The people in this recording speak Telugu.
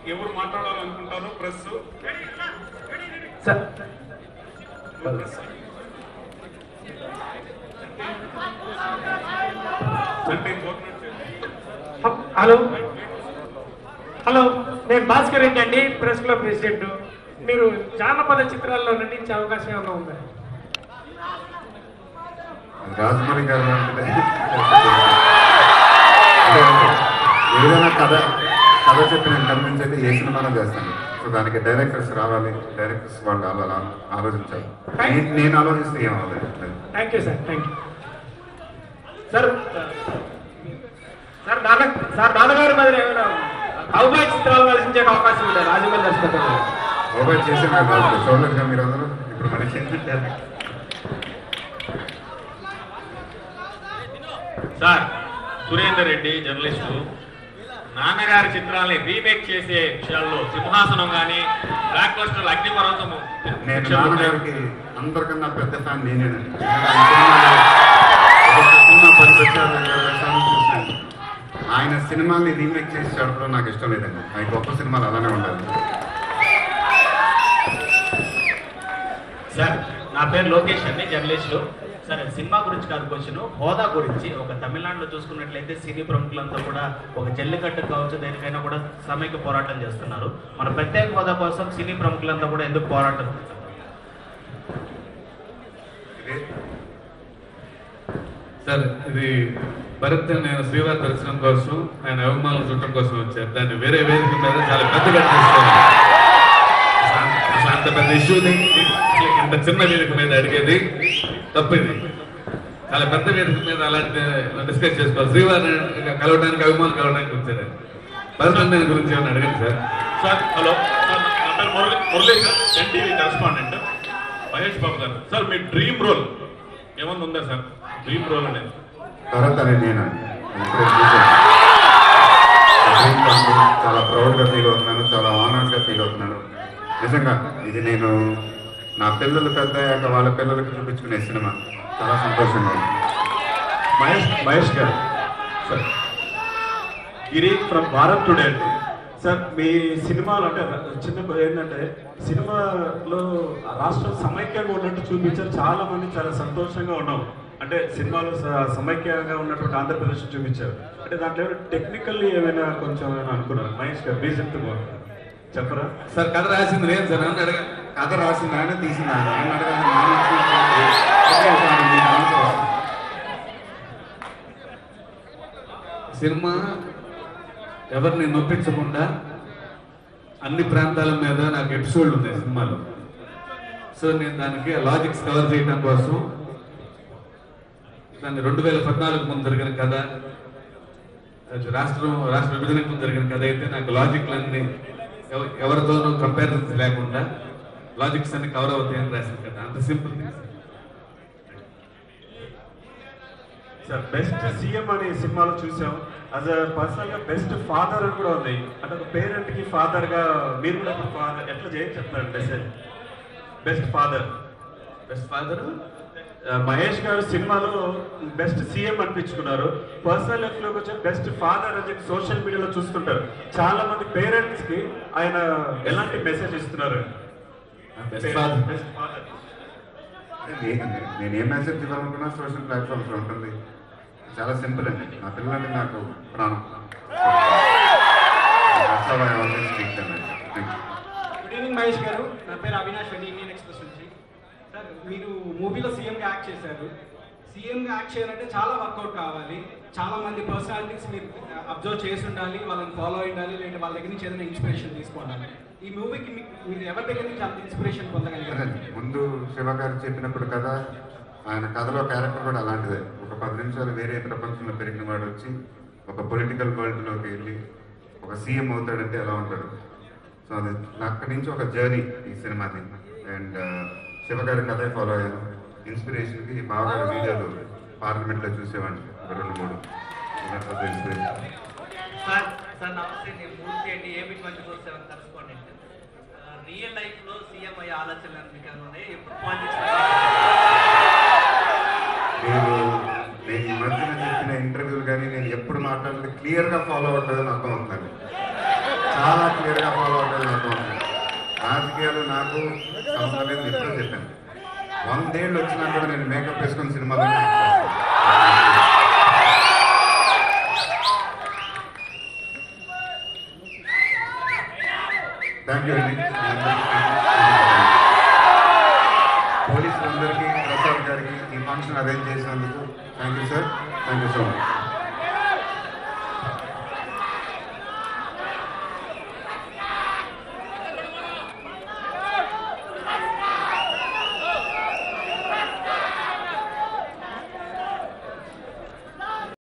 ఎవరు మాట్లాడాలనుకుంటారో ప్రెస్ సార్ అంటే కోఆర్డినేట్ చేయండి. హలో హలో నేను భాస్కర్ రెడ్డి అండి ప్రెస్ క్లబ్ ప్రెసిడెంట్ మీరు జానపద చిత్రాల్లో నటించే అవకాశం ఏమైనా ఉందా రాజమౌళి గారు లాంటిదే. ఏదైనా కథ కథ చెప్పి నేను కన్విన్స్ అయితే ఏ సినిమాలో చేస్తాను సో దానికి డైరెక్టర్స్ రావాలి డైరెక్టర్స్ వాళ్ళు అలా ఆలోచించాలి నేను- నేను ఆలోచిస్తే ఏం అవ్వలేదు thank you sir thank you sir sir నాన్న సార్ నాన్నగారి మీద ఏమైనా అవుబాయ్ చిత్రాలు నటించే అవకాశం ఉందా రాజమౌళి దర్శకత్వంలో మొబైల్ చేసి నాకు కాదు చూడలేదుగా మీరు అందరూ ఇప్పుడు మనకి ఏంటంటే సార్ సురేందర్ రెడ్డి జర్నలిస్టు నాన్నగారి చిత్రాల్ని రీమేక్ చేసే విషయాల్లో సింహాసనం కానీ బ్లాక్ బస్టర్ అగ్నిపర్వతము నేను పిక్చర్లు ఉన్నాయి. నాన్నగారికి అందరికన్నా పెద్ద ఫ్యాన్ నేనేనండి ఒక సినిమా పది వచ్చారు ఇరవై సార్లు చూశాను ఆయన సినిమాల్ని రీమేక్ చేసి చూడడం నాకు ఇష్టం లేదండి ఆయన గొప్ప సినిమాలు అలానే ఉండాలి సార్ నా పేరు లోకేష్ అండి జర్నలిస్టు సరే సినిమా గురించి కాదు క్వశ్చన్ హోదా గురించి ఒక తమిళనాడులో చూసుకున్నట్లయితే సినీ ప్రముఖులంతా కూడా ఒక జల్లికట్టు కావచ్చు దేనికైనా కూడా సమైక్య పోరాటం చేస్తున్నారు మన ప్రత్యేక హోదా కోసం సినీ ప్రముఖులంతా కూడా ఎందుకు పోరాటం ఇదే సార్ ఇది భరత్ నేను శ్రీవారి దర్శనం కోసం ఆయన అవమానం చూడటం కోసం వచ్చారు దాన్ని వేరే వేదిక మీద చాలా పెద్దగా చేస్తారు అసలు అంత పెద్ద ఇష్యూని ఇంత చిన్న వేదిక మీద అడిగేది తప్పింది చాలా పెద్ద వేదిక మీద అలాంటి డిస్కస్ చేసుకోవాలి శ్రీవారిని కలవడానికి అభిమానులు కలవడానికి వచ్చారు భరత్ నేను గురించి ఏమైనా అడగండి సార్ సార్ హలో సార్ నా పేరు Murali Murali sir NTV correspondent Mahesh Babu గారు సార్ మీ డ్రీమ్ రోల్ ఏమన్నా ఉందా సార్ డ్రీమ్ రోల్ అనేది భరత్ అనే నేను ఇప్పుడే చూశాను. Dream come true. చాలా ప్రౌడ్గా ఫీల్ అవుతున్నాను చాలా ఆనర్డ్గా ఫీల్ అవుతున్నాను నిజంగా ఇది నేను నా పిల్లలు పెద్ద అయ్యాక వాళ్ళ పిల్లలకి చూపించుకునే సినిమా చాలా సంతోషంగా ఉంది మహేష్ మహేష్ గారు sir Giri from Bharat today అండి సార్ మీ సినిమాలు అంటే చిన్న ఏంటంటే సినిమాలో రాష్ట్రం సమైక్యంగా ఉన్నట్టు చూపించారు చాలా మంది చాలా సంతోషంగా ఉన్నాం అంటే సినిమాలో స- సమైక్యంగా ఉన్నటువంటి ఆంధ్రప్రదేశ్ చూపించారు అంటే దాంట్లో ఏమైనా టెక్నికల్లీ ఏమైనా కొంచెం ఏమైనా అనుకున్నారు మహేష్ గారు ప్లీజ్ చెప్తే బాగుంటుంది చెప్పరా సార్ కథ రాసింది నేను సార్ నన్ను అడగ కథ రాసింది ఆయన తీసింది ఆయన ఆయన అడగాలి, నేను చూపించాలి. ఓకే, సార్, మీకు answer వస్తుంది. సినిమా ఎవరిని నొప్పించకుండా అన్ని ప్రాంతాల మీద నాకు ఎపిసోడ్లు ఉన్నాయి సినిమాలో సో నేను దానికి లాజిక్స్ కవర్ చేయడం కోసం దాన్ని రెండు వేల పద్నాలుగు ముందు జరిగిన కథ అది రాష్ట్రం రాష్ట్ర విభజనకు ముందు జరిగిన కథ అయితే నాకు లాజిక్లన్నీ ఎవ- ఎవరితోనూ కంపారిజన్స్ లేకుండా లాజిక్స్ అన్ని కవర్ అవుతాయని రాసిన కథ అంత సింపుల్ సార్ బెస్ట్ సీఎం అనే సినిమాలో చూసాం అస్ అ పర్సనల్ గా బెస్ట్ ఫాదర్ అని కూడా ఉంది అంటే ఒక పేరెంట్ కి ఫాదర్ గా మీరు కూడా ఫాదర్ ఎట్లా చేయని చెప్తారు message best father best father Mahesh గారు సినిమాలో బెస్ట్ సీఎం అనిపించుకున్నారు పర్సనల్ లైఫ్ లోకి వచ్చే బెస్ట్ ఫాదర్ అని చెప్పి సోషల్ మీడియాలో చూస్తుంటారు చాలా మంది పేరెంట్స్ కి ఆయన ఎలాంటి మెసేజ్ ఇస్తున్నారు బెస్ట్ ఫాదర్ బెస్ట్ ఫాదర్ నేను నేను ఏ మెసేజ్ ఇవ్వాలనుకున్నా సోషల్ ప్లాట్ఫామ్స్ ఉంటుంది చాలా సింపుల్ అండి నా పిల్లలంటే నాకు ప్రాణం That's how I always speak them. Thank you. Good evening Mahesh గారు నా పేరు అవినాష్ రెడ్డి ఇండియన్ ఎక్స్ప్రెస్ నుంచి సార్ మీరు మూవీలో సీఎంగా యాక్ట్ చేశారు సీఎంగా యాక్ట్ చేయాలంటే చాలా వర్కౌట్ కావాలి చాలా మంది పర్సనాలిటీస్ మీరు అబ్జర్వ్ చేసి ఉండాలి వాళ్ళని ఫాలో అయి ఉండాలి లేదంటే వాళ్ళ దగ్గర నుంచి ఏదైనా ఇన్స్పిరేషన్ తీసుకోవాలి ఈ మూవీకి మీకు మీరు ఎవరి దగ్గర నుంచి అంత ఇన్స్పిరేషన్ పొందగలిగారు అదే, ముందు శివ గారు చెప్పినప్పుడు కదా ఆయన కథలో క్యారెక్టర్ కూడా అలాంటిదే ఒక పది నిమిషాలు వేరే ప్రపంచంలో పెరిగిన వాడు వచ్చి ఒక పొలిటికల్ వరల్డ్లోకి వెళ్ళి ఒక సీఎం అవుతాడంటే ఎలా ఉంటాడు సో అది అక్కడి నుంచి ఒక జర్నీ ఈ సినిమాది అండ్ శివ గారి కథే ఫాలో అయ్యాను ఇన్స్పిరేషన్కి బాగా వీడియోలు పార్లమెంట్లో చూసేవాడిని ఒక రెండు మూడు ఇన్స్పిరేషన్ సార్ సార్ నమస్తే నేను మూర్తి అండి AP twenty four seven correspondent real life లో సీఎం అయ్యే ఆలోచనలు మీకు ఏమైనా ఉన్నాయా ఎప్పుడు ప్లాన్ నేను నేను ఈ మధ్యన చెప్పిన ఇంటర్వ్యూలు కానీ నేను ఎప్పుడు మాట్లాడితే క్లియర్గా ఫాలో అవ్వట్లేదని అర్థం అవుతుంది చాలా క్లియర్గా ఫాలో అవుతుంది నాకు ఉంది. రాజకీయాలు నాకు సంబంధం లేదు ఎప్పుడో చెప్పాను వందేళ్ళు వచ్చినా కూడా నేను మేకప్ వేసుకుని సినిమాలో థ్యాంక్ యూ అండి పోలీసులందరికీ ప్రసాద్ గారికి ఈ ఫంక్షన్ అరేంజ్ చేసినందుకు thank you sir thank you so much